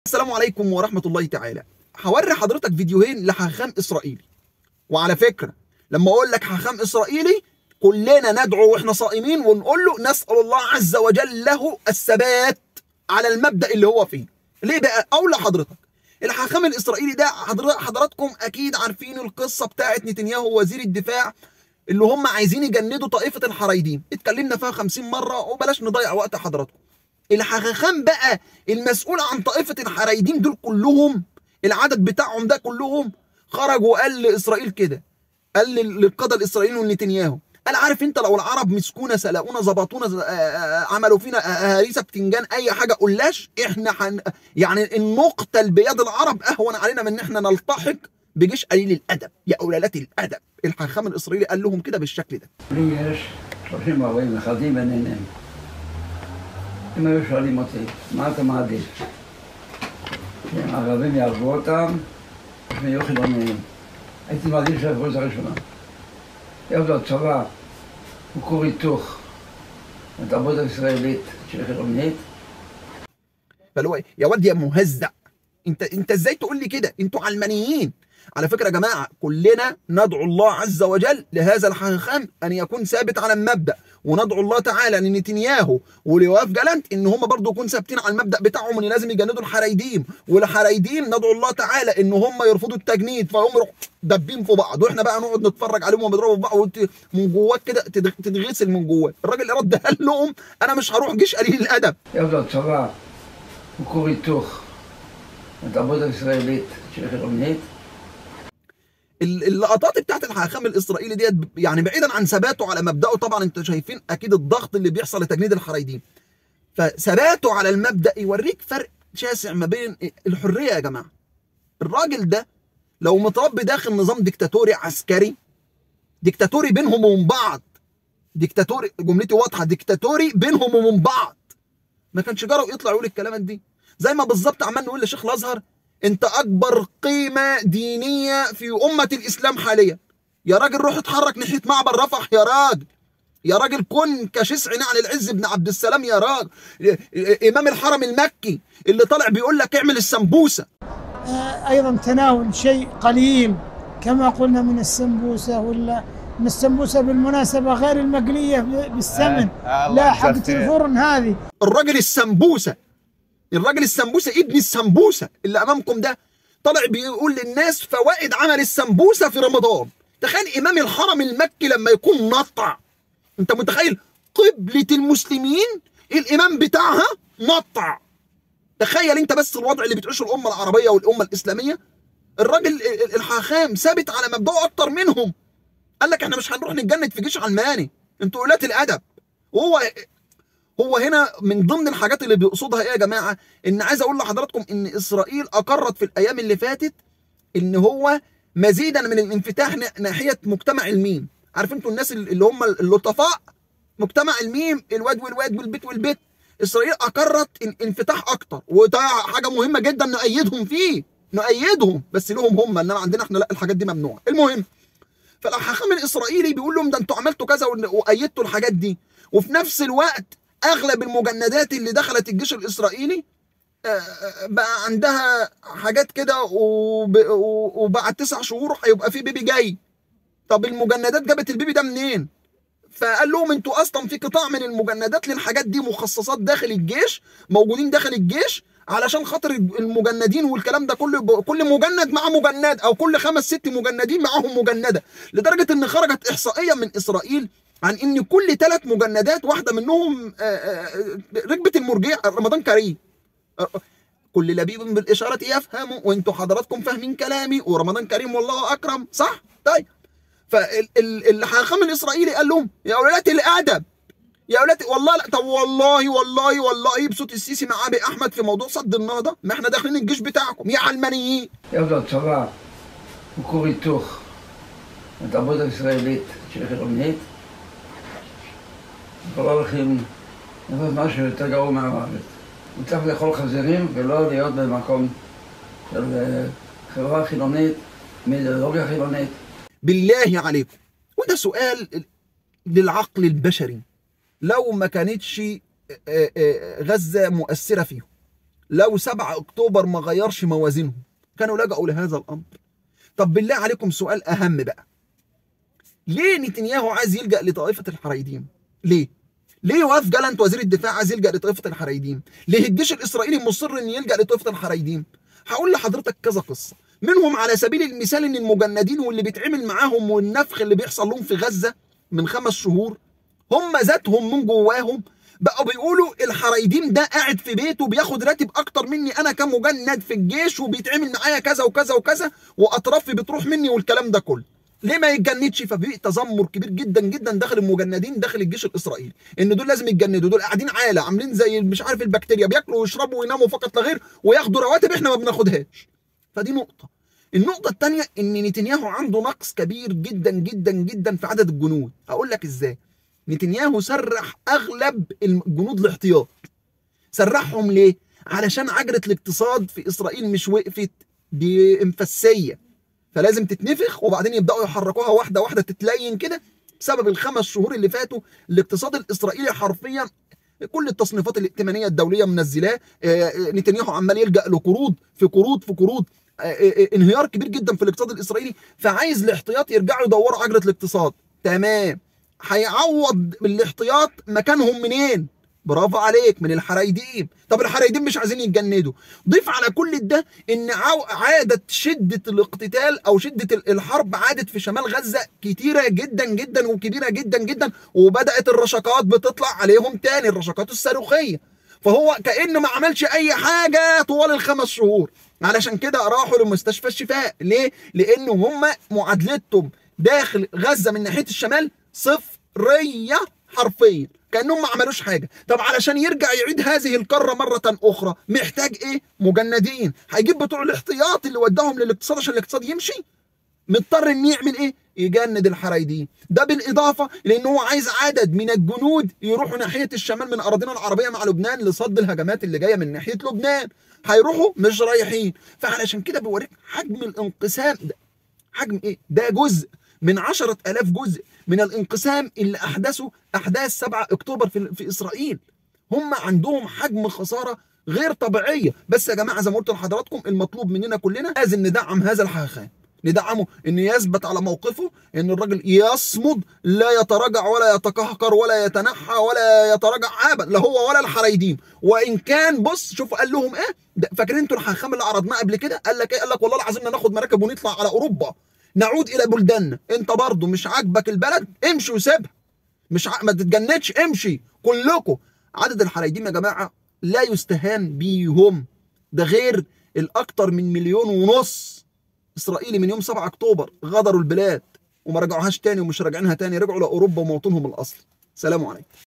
السلام عليكم ورحمة الله تعالى هوري حضرتك فيديوهين لحاخام إسرائيلي وعلى فكرة لما أقول لك حاخام إسرائيلي كلنا ندعو وإحنا صائمين ونقول له نسأل الله عز وجل له الثبات على المبدأ اللي هو فيه ليه بقى أقول لحضرتك الحاخام الإسرائيلي ده حضر- حضراتكم أكيد عارفين القصة بتاعت نتنياهو وزير الدفاع اللي هم عايزين يجندوا طائفة الحرايدين اتكلمنا فيها خمسين مرة وبلاش نضيع وقت حضراتكم الحاخام بقى المسؤول عن طائفة الحرايدين دول كلهم العدد بتاعهم ده كلهم خرج وقال لإسرائيل كده قال لل- للقادة الإسرائيليين ونتنياهو قال عارف انت لو العرب مسكونا سلقونا ظبطونا ز- آه، آه، عملوا فينا آه، هريسه بتنجان اي حاجه قلاش احنا حن يعني ان نقتل بيد العرب اهون علينا من ان احنا نلتحق بجيش قليل الادب يا اولادات الادب الحاخام الاسرائيلي قال لهم كده بالشكل ده לי יש 30-40 נכדים ונינים. אם היו שואלים אותי, מה אתה מעדיף? שהערבים יהרגו אותם, שהם יהיו חילוניים. הייתי מעדיף שיעברו את הראשונה. יעבדו הצבא, הוא כור היתוך לתרבות הישראלית שהיא חילונית. فاللي هو إيه؟ يا واد يا مهزأ انت انت ازاي تقول لي كده انتوا علمانيين على فكره يا جماعه كلنا ندعو الله عز وجل لهذا الحاخام ان يكون ثابت على المبدا وندعو الله تعالى لنتنياهو وليواف جالنت ان هم برضو يكونوا ثابتين على المبدا بتاعهم ان لازم يجندوا الحرايديم والحرايديم ندعو الله تعالى ان هم يرفضوا التجنيد فهم يروحوا دابين في بعض واحنا بقى نقعد نتفرج عليهم وهم بيضربوا في بعض وت- من جواك كده تتغ- تتغسل من جواك الراجل رد قال لهم انا مش هروح جيش قليل الادب יעבדו הצבא, הוא כור היתוך לתרבות הישראלית שהיא חילונית. ال- اللقطات بتاعت الحاخام الاسرائيلي ديت ب- يعني بعيدا عن ثباته على مبدأه طبعا انتوا شايفين اكيد الضغط اللي بيحصل لتجنيد الحرايدين فثباته على المبدأ يوريك فرق شاسع ما بين الحرية يا جماعة الراجل ده لو متربي داخل نظام ديكتاتوري عسكري ديكتاتوري بينهم وبين بعض ديكتاتوري جملتي واضحة ديكتاتوري بينهم وبين بعض ما كانش جرأ يطلع يقول الكلامات دي زي ما بالظبط عمال نقول لشيخ الازهر انت اكبر قيمه دينيه في امه الاسلام حاليا يا راجل روح اتحرك ناحيه معبر رفح يا راجل يا راجل كن كشسع نعل العز بن عبد السلام يا راجل امام الحرم المكي اللي طالع بيقول لك اعمل السمبوسه ايضا تناول شيء قليل كما قلنا من السمبوسه ولا من السمبوسه بالمناسبه غير المقليه بالسمن آه، الله لا حقة يكفيه. الفرن هذه الراجل السمبوسه الراجل السمبوسه ابن السمبوسه اللي امامكم ده طالع بيقول للناس فوائد عمل السمبوسه في رمضان تخيل امام الحرم المكي لما يكون نطع انت متخيل قبلة المسلمين الامام بتاعها نطع تخيل انت بس الوضع اللي بتعيشه الامه العربيه والامه الاسلاميه الراجل ال- ال- الحاخام ثابت على مبدأه اكتر منهم قال لك احنا مش هنروح نتجند في جيش علماني انتوا قلات الادب وهو هو هنا من ضمن الحاجات اللي بيقصدها ايه يا جماعه ان عايز اقول لحضراتكم ان اسرائيل اقرت في الايام اللي فاتت ان هو مزيدا من الانفتاح نا- ناحيه مجتمع الميم عارف انتوا الناس اللي هم اللطفاء مجتمع الميم الواد والواد والبيت والبيت اسرائيل اقرت ان انفتاح اكتر وده حاجه مهمه جدا نؤيدهم فيه نؤيدهم بس لهم هم انما عندنا احنا لا الحاجات دي ممنوعه المهم فالحاخام الاسرائيلي بيقول لهم ده انتوا عملتوا كذا وإن- وايدتوا الحاجات دي وفي نفس الوقت اغلب المجندات اللي دخلت الجيش الاسرائيلي آه، آه، بقى عندها حاجات كده وب- و- وبعد تسع شهور هيبقى في بيبي جاي طب المجندات جابت البيبي ده منين؟ فقال لهم انتوا اصلا في قطاع من المجندات للحاجات دي مخصصات داخل الجيش موجودين داخل الجيش علشان خاطر المجندين والكلام ده كله يبقى- كل مجند مع مجند او كل خمس ست مجندين معاهم مجنده لدرجه ان خرجت احصائيه من اسرائيل عن ان كل ثلاث مجندات واحده منهم آه، آه، ركبه المرجيع رمضان كريم آه، كل لبيب بالاشاره يفهم وانتوا حضراتكم فاهمين كلامي ورمضان كريم والله اكرم صح طيب فالحاخام الاسرائيلي قال لهم يا اولاد الادب يا اولاد والله لا طب والله والله والله بصوت السيسي مع ابي احمد في موضوع صد النهضه ما احنا داخلين الجيش בتاعكم يا علمانيين יעבדו הצבא, הוא כור היתוך לתרבות הישראלית שהיא חילונית. אנחנו לא הולכים לעשות משהו יותר גרוע מהמוות. הוא צריך לאכול חזירים ולא להיות במקום של אה, חברה חילונית, מאידיאולוגיה חילונית. بالله عليكم وده سؤال للعقل البشري لو ما كانتش آه، آه، غزة مؤثرة فيهم لو 7 اكتوبر ما غيرش موازينهم كانوا لجأوا لهذا الامر طب بالله عليكم سؤال اهم بقى ليه نتنياهو عايز يلجأ لطائفة الحرايديم ليه ليه يواف جالنت وزير الدفاع عايز يلجأ لطائفة الحرايديم ليه الجيش الاسرائيلي مصر ان يلجأ لطائفة الحرايديم هقول لحضرتك كذا قصة منهم على سبيل المثال ان المجندين واللي بيتعمل معاهم والنفخ اللي بيحصل لهم في غزة من خمس شهور هم ذاتهم من جواهم بقوا بيقولوا الحرايديم ده قاعد في بيته بياخد راتب اكتر مني انا كمجند في الجيش وبيتعمل معايا كذا وكذا وكذا واطرافي بتروح مني والكلام ده كله ليه ما يتجندش ففي تذمر كبير جدا جدا داخل المجندين داخل الجيش الاسرائيلي ان دول لازم يتجندوا دول قاعدين عاله عاملين زي مش عارف البكتيريا بياكلوا ويشربوا ويناموا فقط لا غير وياخدوا رواتب احنا ما بناخدهاش فدي نقطه النقطة الثانية إن نتنياهو عنده نقص كبير جدا جدا جدا في عدد الجنود، أقول لك إزاي؟ نتنياهو سرح أغلب الجنود الاحتياط. سرحهم ليه؟ علشان عجلة الاقتصاد في إسرائيل مش وقفت بانفسية. فلازم تتنفخ وبعدين يبدأوا يحركوها واحدة واحدة تتلين كده بسبب الخمس شهور اللي فاتوا الاقتصاد الإسرائيلي حرفيا كل التصنيفات الائتمانية الدولية منزلاه نتنياهو عمال يلجأ لقروض في قروض في قروض انهيار كبير جدا في الاقتصاد الاسرائيلي فعايز الاحتياط يرجعوا يدوروا عجله الاقتصاد تمام هيعوض بالاحتياط مكانهم منين برافو عليك من الحرايديم طب الحرايديم مش عايزين يتجندوا ضيف على كل ده ان عادت شده الاقتتال او شده الحرب عادت في شمال غزه كتيره جدا جدا وكبيره جدا جدا وبدات الرشقات بتطلع عليهم تاني الرشقات الصاروخيه فهو كانه ما عملش اي حاجه طوال الخمس شهور علشان كده راحوا لمستشفى الشفاء ليه لان هم معادلتهم داخل غزه من ناحيه الشمال صفريه حرفيا كانهم ما عملوش حاجه طب علشان يرجع يعيد هذه القاره مره اخرى محتاج ايه مجندين هيجيب بتوع الاحتياط اللي وداهم للاقتصاد عشان الاقتصاد يمشي مضطر ان يعمل ايه يجند الحرايدين ده بالاضافه لان هو عايز عدد من الجنود يروحوا ناحيه الشمال من اراضينا العربيه مع لبنان لصد الهجمات اللي جايه من ناحيه لبنان هيروحوا مش رايحين فعلشان كده بوريك حجم الانقسام ده حجم ايه ده جزء من عشرة ألاف جزء من الانقسام اللي أحدثه أحداث 7 أكتوبر في, في إسرائيل هم عندهم حجم خسارة غير طبيعية بس يا جماعة زي ما قلت لحضراتكم المطلوب مننا كلنا لازم ندعم هذا الحاخام ندعمه ان يثبت على موقفه ان الراجل يصمد لا يتراجع ولا يتكهكر ولا يتنحى ولا يتراجع ابدا لا هو ولا الحرايديم وان كان بص شوفوا قال لهم ايه فاكرين انتوا الحاخام اللي عرضناه قبل كده قال لك ايه قال لك والله العظيم ناخد مراكب ونطلع على اوروبا نعود الى بلداننا انت برضه مش عاجبك البلد امشي وسيبها مش ع... ما تتجندش امشي كلكم عدد الحرايديم يا جماعه لا يستهان بيهم ده غير الاكثر من مليون ونص اسرائيلي من يوم 7 اكتوبر غادروا البلاد وما رجعوهاش تاني ومش راجعينها تاني رجعوا لاوروبا وموطنهم الاصلي سلام عليكم